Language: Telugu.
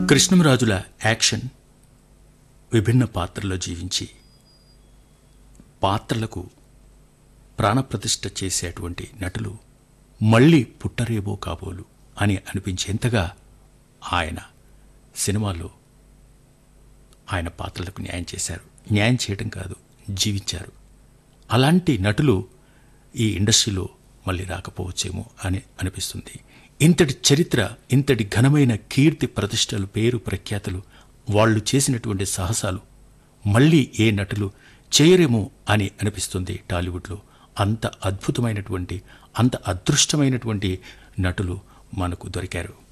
కృష్ణంరాజుల యాక్షన్ విభిన్న పాత్రల్లో జీవించి పాత్రలకు ప్రాణప్రతిష్ఠ చేసేటువంటి నటులు మళ్ళీ పుట్టరేబో కాబోలు అని అనిపించేంతగా ఆయన సినిమాల్లో ఆయన పాత్రలకు న్యాయం చేశారు న్యాయం చేయడం కాదు జీవించారు అలాంటి నటులు ఈ ఇండస్ట్రీలో మళ్ళీ రాకపోవచ్చేమో అని అనిపిస్తుంది ఇంతటి చరిత్ర ఇంతటి ఘనమైన కీర్తి ప్రతిష్టలు పేరు ప్రఖ్యాతులు వాళ్ళు చేసినటువంటి సాహసాలు మళ్ళీ ఏ నటులు చేయరేమో అని అనిపిస్తుంది టాలీవుడ్లో అంత అద్భుతమైనటువంటి అంత అదృష్టమైనటువంటి నటులు మనకు దొరికారు